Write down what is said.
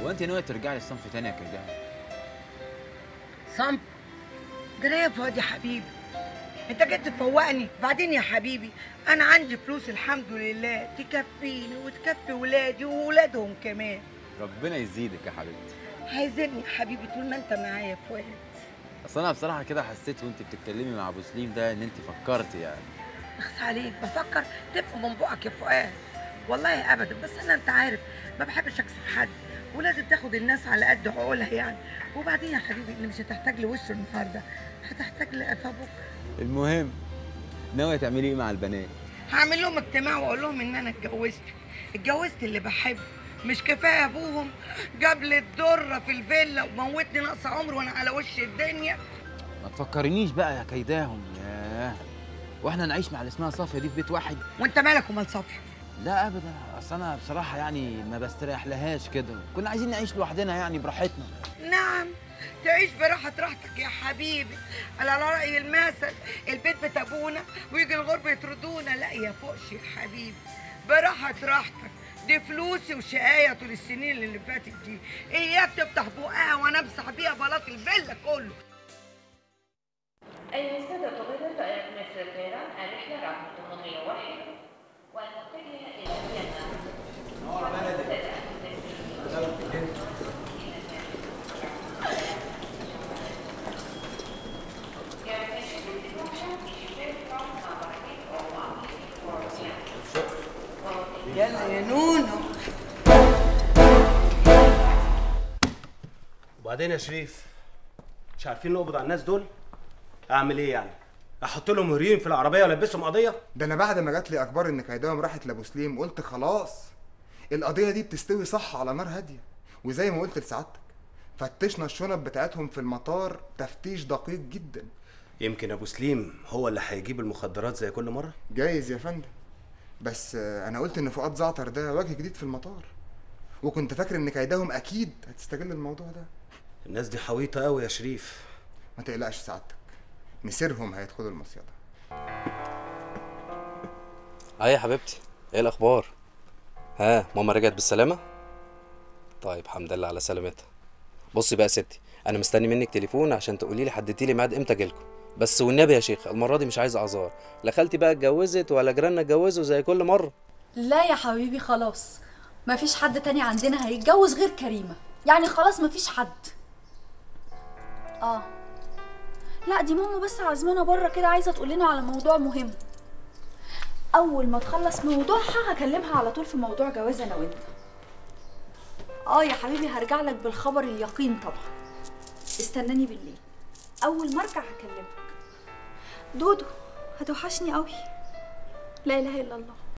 هو انت ناويه ترجعي للصنف تاني يا كردان صنف جرى يا فؤاد يا حبيبي انت جيت تفوقني بعدين يا حبيبي انا عندي فلوس الحمد لله تكفيني وتكفي ولادي وولادهم كمان ربنا يزيدك يا حبيبتي هيزني يا حبيبي طول ما انت معايا يا فؤاد اصل انا بصراحه كده حسيت وانت بتتكلمي مع ابو سليم ده ان انت فكرتي يعني اخس عليك بفكر تفهم من بقك يا فؤاد والله ابدا بس انا انت عارف ما بحبش اكسف حد ولازم تاخد الناس على قد عقولها يعني وبعدين يا حبيبي اللي مش هتحتاج لوشه النهارده هتحتاج لقفا بكره المهم ناويه تعملي ايه مع البنات هعمل لهم اجتماع واقول لهم ان انا اتجوزت اتجوزت اللي بحبه مش كفايه ابوهم جاب لي الدره في الفيلا وموتني نقص عمر وانا على وش الدنيا ما تفكرنيش بقى يا كيداهم ياه واحنا نعيش مع اللي اسمها صافيه دي في بيت واحد وانت مالك ومال صفي لا ابدا اصل انا بصراحه يعني ما بستريح لهاش كده كنا عايزين نعيش لوحدنا يعني براحتنا نعم تعيش براحة راحتك يا حبيبي على رأي المثل البيت بيت أبونا ويجي الغرب يطردونا لا يا فوقش يا حبيبي براحة راحتك دي فلوسي وشقاية طول السنين اللي فاتت دي إياك تفتح بقها وأنا أمسح بيها بلاط الفيلا كله أيها السادة طلبة مصر الطيران الرحلة رقم 801 والمتجهة إلى فيينا يلا يا نونو وبعدين يا شريف مش عارفين نقبض على الناس دول اعمل ايه يعني احط لهم هيروين في العربيه والبسهم قضيه ده انا بعد ما جات لي اخبار ان كيداهم راحت لابو سليم قلت خلاص القضيه دي بتستوي صح على نار هاديه وزي ما قلت لسعادتك فتشنا الشنط بتاعتهم في المطار تفتيش دقيق جدا يمكن ابو سليم هو اللي هيجيب المخدرات زي كل مره جايز يا فندم بس آه، انا قلت ان فؤاد زعتر ده وجه جديد في المطار وكنت فاكر ان كيداهم اكيد هتستغل الموضوع ده الناس دي حويطه قوي يا شريف ما تقلقش سعادتك مسيرهم هيدخلوا المصيده اه يا حبيبتي ايه الاخبار ها ماما رجعت بالسلامه طيب الحمد لله على سلامتها بصي بقى يا ستي انا مستني منك تليفون عشان تقولي لي حددتي لي ميعاد امتى اجيلكم بس والنبي يا شيخ المره دي مش عايز اعذار لا خالتي بقى اتجوزت ولا جيراننا اتجوزوا زي كل مره لا يا حبيبي خلاص مفيش حد تاني عندنا هيتجوز غير كريمة يعني خلاص مفيش حد اه لا دي ماما بس عازمانا بره كده عايزة تقول لنا على موضوع مهم أول ما تخلص موضوعها هكلمها على طول في موضوع جواز أنا وأنت اه يا حبيبي هرجع لك بالخبر اليقين طبعا استناني بالليل أول ما أرجع هكلمك دودو هتوحشني قوي لا إله إلا الله